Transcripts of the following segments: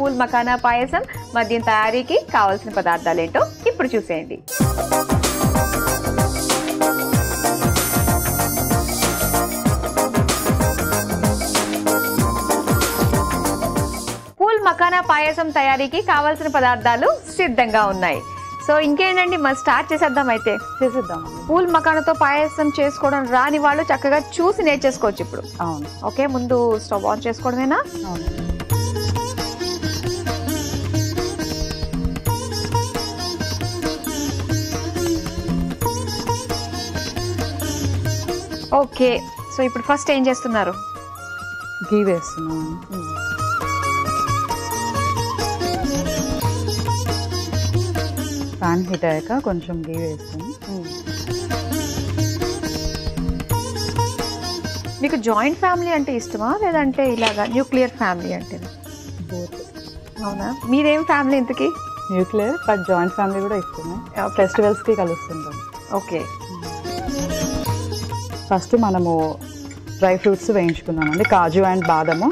Pool makhana పాయసం మద్యం తయారీకి కావాల్సిన పదార్థాలు ఏంటో ఇప్పుడు చూసేయండి పూల్ మకానా పాయసం తయారీకి కావాల్సిన పదార్థాలు సిద్ధంగా ఉన్నాయి సో ఇంకేంటండి మరి స్టార్ట్ చేసేద్దాం అయితే చేసేద్దామండి పూల్ మకానాతో పాయసం చేసుకోవడం రాని వాళ్ళు చక్కగా చూసి నేర్చేసుకోవచ్చు ఇప్పుడు అవును ఓకే ముందు స్టవ్ ఆన్ చేసుకోవడమేనా అవును ఓకే సో ఇప్పుడు ఫస్ట్ ఏం చేస్తున్నారు గీ వేస్తున్నాం పాన్ హీట్ అయ్యాక కొంచెం గీ వేస్తాం మీకు జాయింట్ ఫ్యామిలీ అంటే ఇష్టమా లేదంటే ఇలాగా న్యూక్లియర్ ఫ్యామిలీ అంటే బోత్ అవునా మీరేం ఫ్యామిలీ ఇంతకి న్యూక్లియర్ బట్ జాయింట్ ఫ్యామిలీ కూడా ఇస్తున్నాం ఫెస్టివల్స్కి కలుస్తుంటాం ఓకే ఫస్ట్ మనము డ్రై ఫ్రూట్స్ వేయించుకుందామండి కాజు అండ్ బాదము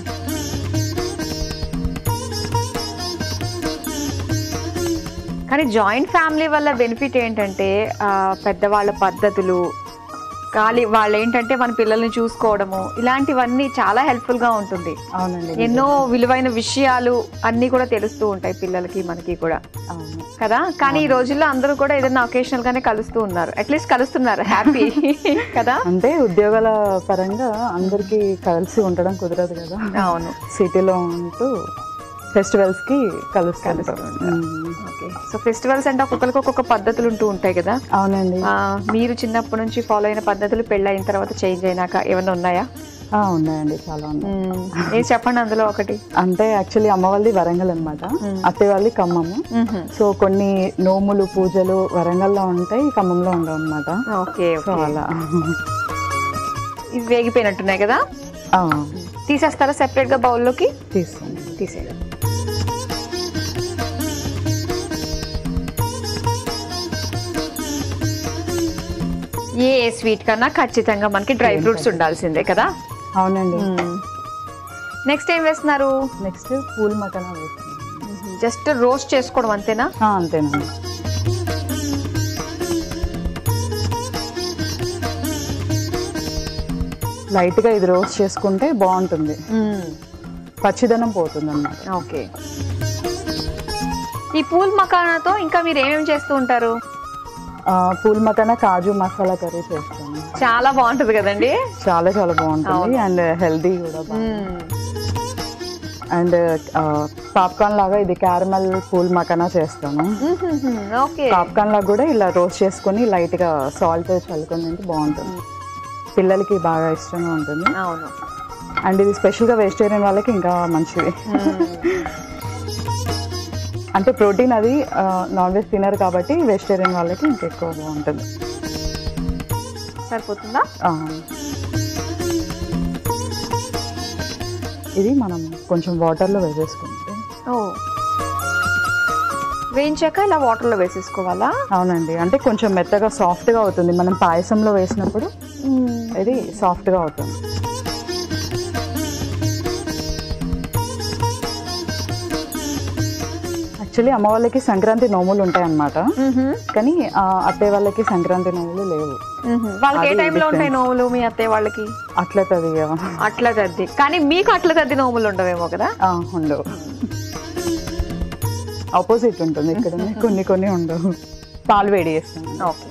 కానీ జాయింట్ ఫ్యామిలీ వల్ల బెనిఫిట్ ఏంటంటే ఆ, పెద్దవాళ్ళ పద్ధతులు ఖాళీ వాళ్ళు ఏంటంటే మన పిల్లల్ని చూసుకోవడము ఇలాంటివన్నీ చాలా హెల్ప్ఫుల్ గా ఉంటుంది అవునండి ఎన్నో విలువైన విషయాలు అన్నీ కూడా తెలుస్తూ ఉంటాయి పిల్లలకి మనకి కూడా అవును కదా కానీ ఈ రోజుల్లో అందరూ కూడా ఏదైనా ఒకేషనల్ గానే కలుస్తూ ఉన్నారు అట్లీస్ట్ కలుస్తున్నారు హ్యాపీ కదా అంటే ఉద్యోగాల పరంగా అందరికీ కలిసి ఉండడం కుదరదు కదా అవును సిటీలో ఉంటూ ఫెస్టివల్స్ కి కలుస్తాం కలుస్తుంటాం. ఓకే సో ఫెస్టివల్స్ అంటే ఒక్కొక్కరికి ఒక్కొక్క పద్ధతులు ఉంటూ ఉంటాయి కదా అవునండి ఆ, మీరు చిన్నప్పటి నుంచి ఫాలో అయిన పద్ధతులు పెళ్ళైన తర్వాత చేంజ్ అయినాక ఏమైనా ఉన్నాయా ఆ, ఉన్నాయండి చాలా ఉన్నాయి మ్మ్. ఏది చెప్పండి అందులో ఒకటి అంటే యాక్చువల్లీ అమ్మ వాళ్ళది వరంగల్ అనమాట అత్తయ్య వాళ్ళది ఖమ్మము మ్మ్హ. సో కొన్ని నోములు పూజలు వరంగల్లో ఉంటాయి ఖమ్మంలో ఉండవు అనమాట ఓకే సో ఓకే అలా ఇవి వేగిపోయినట్టున్నాయి కదా ఆ, తీసేస్తారా సెపరేట్ గా బౌల్లోకి తీస్తాను తీసేయండి ఏ స్వీట్ కన్నా ఖచ్చితంగా మనకి డ్రై ఫ్రూట్స్ ఉండాల్సిందే కదా అవునండి నెక్స్ట్ ఏం వేస్తున్నారు నెక్స్ట్ పూల్ మటన్ వేస్తాను జస్ట్ రోస్ట్ చేసుకోవడం అంతేనా ఆ, అంతేనండి లైట్గా ఇది రోస్ట్ చేసుకుంటే బాగుంటుంది పచ్చిదనం పోతుంది అన్నమాట ఓకే ఈ పూల్ మకానాతో ఇంకా మీరు ఏమేమి చేస్తూ ఉంటారు పూల్ మకాన కాజు మసాలా కర్రీ చేస్తాను చాలా బాగుంటది కదండి చాలా చాలా బాగుంటుంది అండ్ హెల్దీ కూడా అండ్ పాప్కార్న్ లాగా ఇది క్యారమల్ పూల్ మకానా చేస్తాను ఓకే పాప్కార్న్ లాగా కూడా ఇలా రోస్ట్ చేసుకొని లైట్గా సాల్ట్ చల్లుకొని తింటే బాగుంటుంది పిల్లలకి బాగా ఇష్టంగా ఉంటుంది అవును అండ్ ఇది స్పెషల్గా వెజిటేరియన్ వాళ్ళకి ఇంకా మంచిది అంటే ప్రోటీన్ అది నాన్ వెజ్ తినరు కాబట్టి వెజిటేరియన్ వాళ్ళకి ఇంకా ఎక్కువ బాగుంటుంది సరిపోతుందా ఆ. ఇది మనం కొంచెం వాటర్లో వేసేసుకుంటే ఓ వేయించాక ఇలా వాటర్లో వేసేసుకోవాలా అవునండి అంటే కొంచెం మెత్తగా సాఫ్ట్గా అవుతుంది మనం పాయసంలో వేసినప్పుడు ఇది సాఫ్ట్గా అవుతుంది యాక్చువల్లీ అమ్మ వాళ్ళకి సంక్రాంతి నోములు ఉంటాయి అన్నమాట కానీ ఆ, అత్తయ్య వాళ్ళకి సంక్రాంతి నోములు లేవు వాళ్ళకి ఏ అది టైంలో ఉంటాయి difference. నోములు మీ అత్తయ్య వాళ్ళకి అట్లా తది అట్లా తద్ది కానీ మీకు అట్లా తద్ది నోములు ఉండవేమో కదా ఉండవు ఆపోజిట్ ఉంటుంది ఇక్కడ కొన్ని కొన్ని ఉండవు పాలు వేడి చేస్తాను ఓకే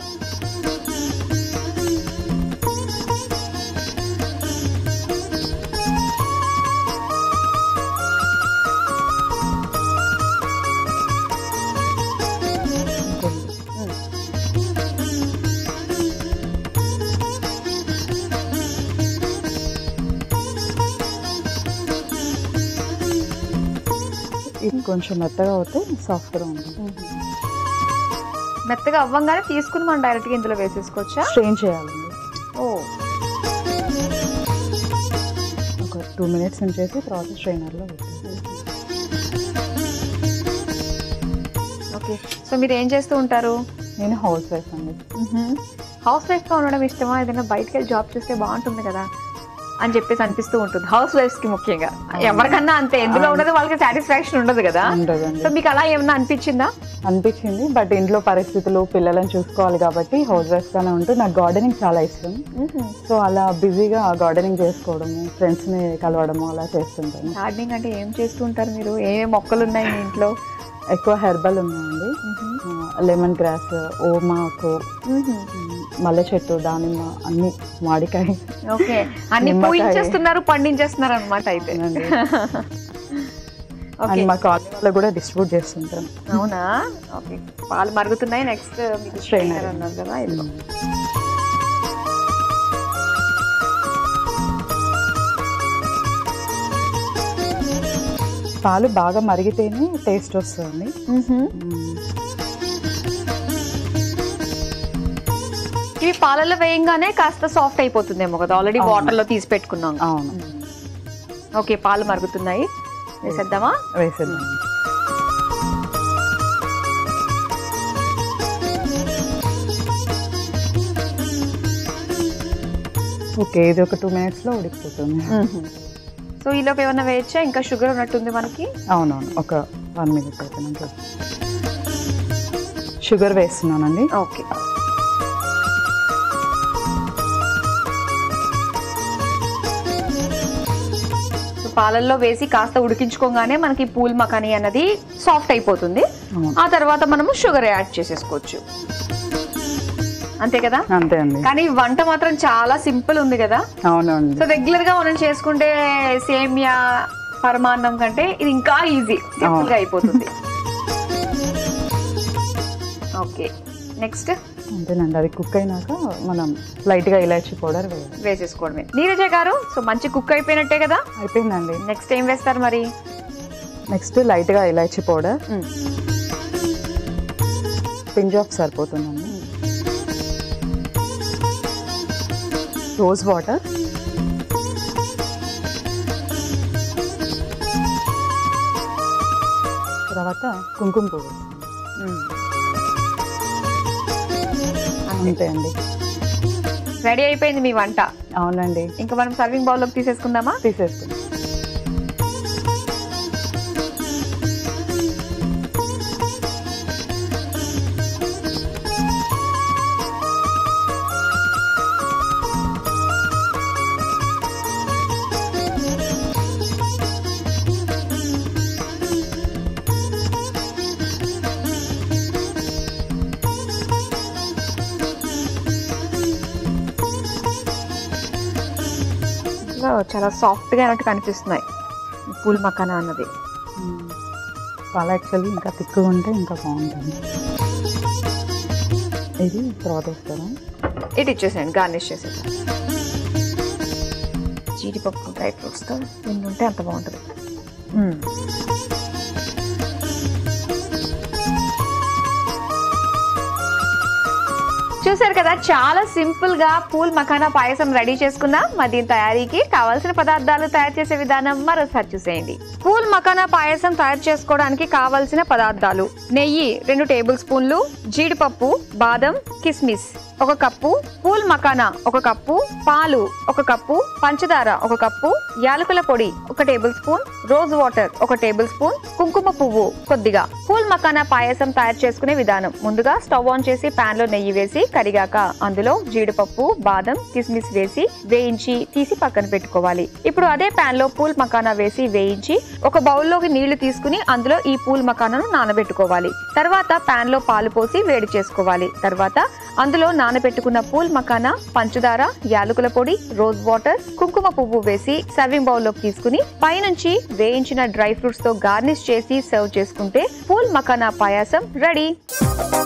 ఇది కొంచెం మెత్తగా అవుతే సాఫ్ట్గా ఉంటుంది మెత్తగా అవ్వంగానే తీసుకుని మనం డైరెక్ట్ గా ఇందులో వేసేసుకోవచ్చా స్ట్రెయిన్ చేయాలండి ఓ ఒక టూ మినిట్స్ ఉంచేసి తర్వాత స్ట్రైనర్లో పెట్టాలి ఓకే సో మీరు ఏం చేస్తూ ఉంటారు నేను హౌస్ వైఫ్ అండి హౌస్ వైఫ్ గా ఉండడం ఇష్టమా ఏదైనా బయటకు వెళ్ళి జాబ్ చేస్తే బాగుంటుంది కదా అని చెప్పేసి అనిపిస్తూ ఉంటుంది హౌస్ వైఫ్స్ కి ముఖ్యంగా ఎవరికన్నా అంతే ఎందులో ఉన్నది వాళ్ళకి సాటిస్ఫాక్షన్ ఉండదు కదా ఉండదండి సో మీకు అలా ఏమన్నా అనిపించిందా అనిపించింది బట్ ఇంట్లో పరిస్థితులు పిల్లలను చూసుకోవాలి కాబట్టి హౌస్ వైఫ్ గానే ఉంటూ నాకు గార్డెనింగ్ చాలా ఇష్టం సో అలా బిజీగా గార్డెనింగ్ చేసుకోవడము ఫ్రెండ్స్ ని కలవడము అలా చేస్తుంటాను గార్డెనింగ్ అంటే ఏం చేస్తూ ఉంటారు మీరు ఏ మొక్కలు ఉన్నాయి మీ ఇంట్లో ఎక్కువ హెర్బల్ ఉన్నాయండి లెమన్ గ్రాస్ ఓమాకు మల్లె చెట్టు దానిమ్మ అన్ని మాడికాయ ఓకే అన్ని నిమ్మకాయ. పూయించేస్తున్నారు పండించేస్తున్నారు అనమాట అయితే అవునండి. ఓకే అండ్ మా కాలనీ వాళ్ళకి కూడా డిస్ట్రిబ్యూట్ చేస్తుంటాను అవునా ఓకే పాలు మరుగుతున్నాయి నెక్స్ట్ మీకు స్ట్రైనర్ అన్నారు కదా ఇదిగో. పాలు బాగా మరిగితేనే టేస్ట్ వస్తుంది ఇవి పాలలో వేయంగానే కాస్త సాఫ్ట్ అయిపోతుందేమో కదా ఆల్రెడీ వాటర్ లో తీసి పెట్టుకున్నాం అవును ఓకే పాలు మరుగుతున్నాయి వేసేద్దామా వేసేద్దాం ఓకే ఇది ఒక టూ మినిట్స్లో ఉడికిపోతుంది సో ఈలోపు ఏమన్నా వేయచ్చా ఇంకా షుగర్ ఉన్నట్టుంది మనకి అవునవును ఒక వన్ మినిట్ అయిపోయినాక షుగర్ వేస్తున్నానండి ఓకే సో పాలల్లో వేసి కాస్త ఉడికించుకోగానే మనకి పూల్ మకానీ అన్నది సాఫ్ట్ అయిపోతుంది అవును. ఆ తర్వాత మనము షుగర్ యాడ్ చేసేసుకోవచ్చు అంతే కదా అంతే అండి కానీ వంట మాత్రం చాలా సింపుల్ ఉంది కదా అవునండి సో రెగ్యులర్ గా మనం చేసుకుంటే సేమియా పరమాన్నం కంటే ఇది ఇంకా ఈజీ సింపుల్ గా అయిపోతుంది ఓకే నెక్స్ట్ అంతేనండి అది కుక్ అయినాక మనం లైట్గా ఇలాచీ పౌడర్ వేయాలి వేసేసుకోవడమే నీరజ గారు సో మంచి కుక్ అయిపోయినట్టే కదా అయిపోయిందండి నెక్స్ట్ ఏం వేస్తారు మరి నెక్స్ట్ లైట్గా ఇలాచీ పౌడర్ పింజ్ ఆఫ్ సరిపోతుందండి రోజ్ వాటర్ తర్వాత కుంకుమ పువ్వు అంతే అండి రెడీ అయిపోయింది మీ వంట అవునండి ఇంకా మనం సర్వింగ్ బౌల్లోకి తీసేసుకుందామా తీసేసుకుందాం ఇలా చాలా సాఫ్ట్ గా అయినట్టు కనిపిస్తున్నాయి ఈ పూల్ మకానా అన్నది మ్మ్. పాలు యాక్చువల్లీ ఇంకా తిక్కుగా ఉంటే ఇంకా బాగుంటుంది ఇది తర్వాత వేస్తారా ఇటు ఇచ్చేసేయండి గార్నిష్ చేసేద్దాం జీడిపప్పు డ్రై ఫ్రూట్స్తో ఎన్ని ఉంటే అంత బాగుంటుంది మ్మ్. చూసారు కదా చాలా సింపుల్ గా పూల్ మఖానా పాయసం రెడీ చేసుకుందాం మరి దీని తయారీకి కావాల్సిన పదార్థాలు తయారు చేసే విధానం మరోసారి చూసేయండి పూల్ మఖానా పాయసం తయారు చేసుకోవడానికి కావాల్సిన పదార్థాలు నెయ్యి రెండు టేబుల్ స్పూన్లు జీడిపప్పు బాదం కిస్మిస్ ఒక కప్పు పూల్ మకానా ఒక కప్పు పాలు ఒక కప్పు పంచదార ఒక కప్పు యాలకుల పొడి ఒక టేబుల్ స్పూన్ రోజ్ వాటర్ ఒక టేబుల్ స్పూన్ కుంకుమ పువ్వు కొద్దిగా పూల్ మకానా పాయసం తయారు చేసుకునే విధానం ముందుగా స్టవ్ ఆన్ చేసి పాన్ లో నెయ్యి వేసి కరిగాక అందులో జీడిపప్పు బాదం కిస్మిస్ వేసి వేయించి తీసి పక్కన పెట్టుకోవాలి ఇప్పుడు అదే పాన్ లో పూల్ మకానా వేసి వేయించి ఒక బౌల్లోకి నీళ్లు తీసుకుని అందులో ఈ పూల్ మకానాను నానబెట్టుకోవాలి తర్వాత పాన్ లో పాలు పోసి వేడి చేసుకోవాలి తర్వాత అందులో నానబెట్టుకున్న పూల్ మకానా పంచదార యాలకుల పొడి రోజ్ వాటర్ కుంకుమ పువ్వు వేసి సర్వింగ్ బౌల్ లోకి తీసుకుని పైనుంచి వేయించిన డ్రై ఫ్రూట్స్ తో గార్నిష్ చేసి సర్వ్ చేసుకుంటే పూల్ మకానా పాయాసం రెడీ